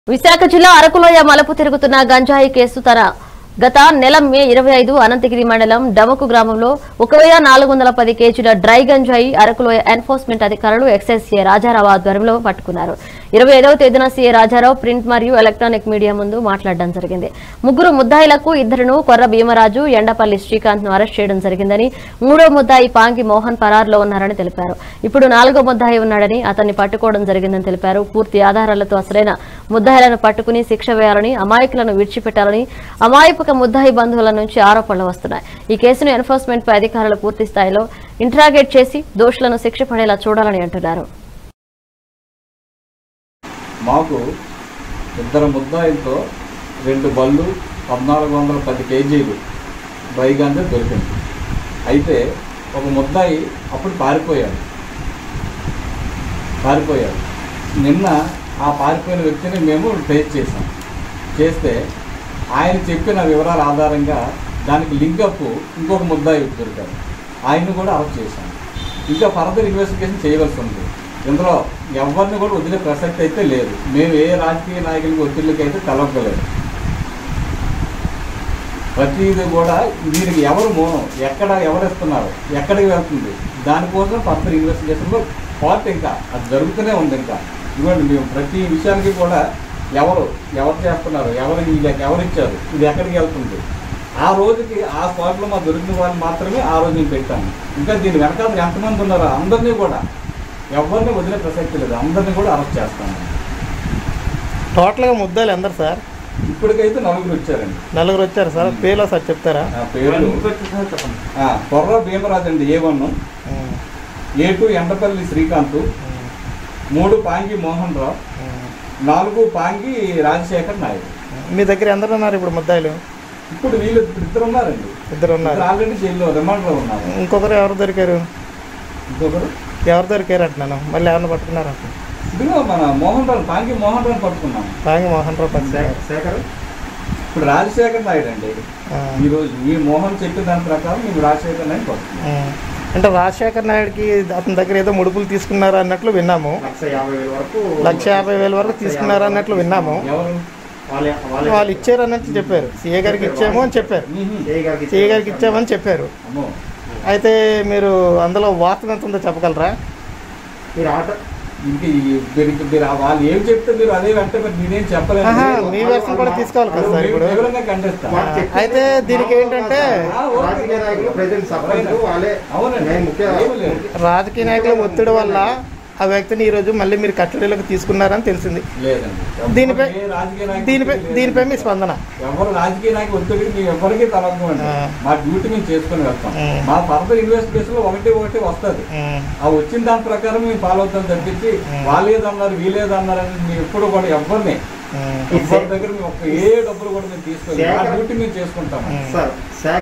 విశాఖ జిల్లా అరకులోయ మలుపు తిరుగుతున్న గంజాయి కేసు తన గత నెల మే ఇరవై ఐదు అనంతగిరి మండలం డమకు గ్రామంలో ఒక వెయ్యి నాలుగు వందల పది కేజీల డ్రై గంజాయి అరకులోయ ఎన్ఫోర్స్మెంట్ అధికారులు ఎక్సైజ్ సీఏ రాజారావు ఆధ్వర్యంలో పట్టుకున్నారు ఇరవై ఐదవ తేదీన సీఏ రాజారావు ప్రింట్ మరియు ఎలక్ట్రానిక్ మీడియా ముందు మాట్లాడడం జరిగింది ముగ్గురు ముద్దాయిలకు ఇద్దరును కొర్ర భీమరాజు ఎండపల్లి శ్రీకాంత్ ను అరెస్ట్ చేయడం జరిగిందని మూడో ముద్దాయి పాంగి మోహన్ పరారులో ఉన్నారని తెలిపారు ఇప్పుడు నాలుగో ముద్దాయి ఉన్నాడని అతన్ని పట్టుకోవడం జరిగిందని తెలిపారు పూర్తి ఆధారాలతో అసలైన ముద్దాయిలను పట్టుకుని శిక్ష వేయాలని అమాయకులను విడిచిపెట్టాలని అమాయక ముద్దాయి బంధువుల నుంచి ఆరోపణలు వస్తున్నాయి ఈ కేసును ఎన్ఫోర్స్మెంట్ పై అధికారులు పూర్తి స్థాయిలో ఇంట్రాగేట్ చేసి దోషులను శిక్ష పడేలా చూడాలని అంటున్నారు మాకు ఇద్దరు ముద్దాయిలతో రెండు బళ్ళు పద్నాలుగు వందల పది కేజీలు డ్రైగానే దొరికింది అయితే ఒక ముద్దాయి అప్పుడు పారిపోయాడు పారిపోయాడు నిన్న ఆ పారిపోయిన వ్యక్తిని మేము ట్రేస్ చేసాం చేస్తే ఆయన చెప్పిన వివరాల ఆధారంగా దానికి లింకప్ ఇంకొక ముద్దాయి దొరికాడు ఆయన్ని కూడా అరెస్ట్ చేశాం ఇంకా ఫర్దర్ ఇన్వెస్టిగేషన్ చేయవలసి ఉంది ఇందులో ఎవరిని కూడా వదిలే ప్రసక్తి అయితే లేదు మేము ఏ రాజకీయ నాయకులకి ఒత్తిళ్ళకి అయితే కలవగలేదు ప్రతిదీ కూడా దీనికి ఎవరు మూలం ఎక్కడ ఎవరిస్తున్నారు ఎక్కడికి వెళ్తుంది దానికోసం ఫర్దర్ ఇన్వెస్టిగేషన్లో పార్ట్ ఇంకా అది జరుగుతూనే ఉంది ఇంకా ఇవ్వండి మేము ప్రతి విషయానికి కూడా ఎవరు ఎవరు చేస్తున్నారు ఎవరు వీళ్ళకి ఎవరు ఇచ్చారు ఇది ఎక్కడికి వెళ్తుంది ఆ రోజుకి ఆ స్పాట్లో మా దొరికిన వాళ్ళు మాత్రమే ఆ రోజు నేను పెట్టాను ఇంకా దీని వెనకాల ఎంతమంది ఉన్నారో అందరినీ కూడా ఎవరిని వదిలే ప్రసక్తి లేదు అందరినీ కూడా అరెస్ట్ చేస్తాను టోటల్గా ముద్దాలు ఎందరు సార్ ఇప్పటికైతే నలుగురు వచ్చారండి నలుగురు వచ్చారు సార్ పేర్లు సార్ చెప్తారా ఆ పేర్లు ఆ, కొర్ర భీమరాజు అండి A one um, A two Endapalli Srikanth um, మూడు పాంగి మోహన్ రావు ఉమ్. నాలుగు పాంగి రాజశేఖర్ నాయుడు మీ దగ్గర ఎందరు ఉన్నారు ఇప్పుడు ముద్దాయిలు ఇప్పుడు వీళ్ళు ఇప్పుడు ఇద్దరు ఉన్నారండి ఇద్దరు ఉన్నారు ఇద్దరు ఆల్రెడీ జైల్లో రిమాండ్లో ఉన్నారు ఇంకొకరు ఎవరు దొరికారు ఇంకొకరు ఎవరు దొరికారు అంటున్నాను మళ్ళీ ఎవరిని పట్టుకున్నారు అంటున్నాను ఇదిగో మన మోహన్ రావు పాంగి మోహన్ రావు పట్టుకున్నాం తాగి మోహన్ రావు పట్టుకున్నారు శేఖర్ ఇప్పుడు రాజశేఖర్ నాయుడు అండి ఆ, ఈ రోజు ఈ మోహన్ చెప్పిన దాని ప్రకారం మేము రాజశేఖర్ నాయుడు పట్టుకున్నాం ఉమ్. అంటే రాజశేఖర్ నాయుడుకి అతని దగ్గర ఏదో ముడుపులు తీసుకున్నారు అన్నట్లు విన్నాము లక్ష యాభై వేల వరకు లక్ష యాభై వేల వరకు తీసుకున్నారు అన్నట్లు విన్నాము ఎవరు వాళ్ళ వాళ్ళ వాళ్ళు ఇచ్చారు అన్నట్లు చెప్పారు సీఏ గారికి ఇచ్చాము అని చెప్పారు మ్మ్. చేయి గారికి సీఏ గారికి ఇచ్చామని చెప్పారు అమ్మో అయితే మీరు అందులో వాస్తవం ఎంత ఉందో చెప్పగలరా మీరు ఆట ఇంక ఈ- దీనికి మీరు ఆ వాళ్ళు ఏం చెప్తే మీరు అదే వెంట మరి నేనేం చెప్పలేదు ఆహా, మీ వెర్షన్ కూడా తీసుకోవాలి కదా సార్ ఇప్పుడు వివరంగా ఖండిస్తా వాళ్ళు చెప్పేది అయితే దీనికి ఏంటంటే ఆ, ఓకే. రాజకీయ నాయకులు ప్రజెంట్ సర్పంచ్ వాళ్ళే అవునండి నేను ముఖ్య ఏమీ లేదు. రాజకీయ నాయకుల ఒత్తిడి వల్ల ఆ వ్యక్తిని ఈ రోజు మళ్ళీ మీరు కస్టడీలోకి తీసుకున్నారని తెలిసింది లేదండి దీనిపై ఏ రాజకీయ నాయకుడికి దీనిపై లేదు. దీనిపై మీ స్పందన ఎవరు రాజకీయ నాయకులు ఒత్తిడి మేము ఎవరికి తలవండి ఆ. మా డ్యూటీ మేము చేసుకుని వెళ్తాం ఉమ్. మా ఫర్దర్ ఇన్వెస్టిగేషన్ లో ఒకటి ఒకటి వస్తుంది ఉమ్, ఆ వచ్చిన దాని ప్రకారం మేము ఫాలో అవుతాం తప్పించి ఉమ్. వాళ్ళు ఏదన్నారు వీళ్ళు ఏదన్నారు అని మేము ఎప్పుడు కూడా ఎవరిని ఉమ్, ఎవరి దగ్గర మేము ఒక్క ఏ డబ్బులు కూడా మేము తీసుకోలేదు మా డ్యూటీ మేము చేసుకుంటాం ఉమ్. సార్ శాఖ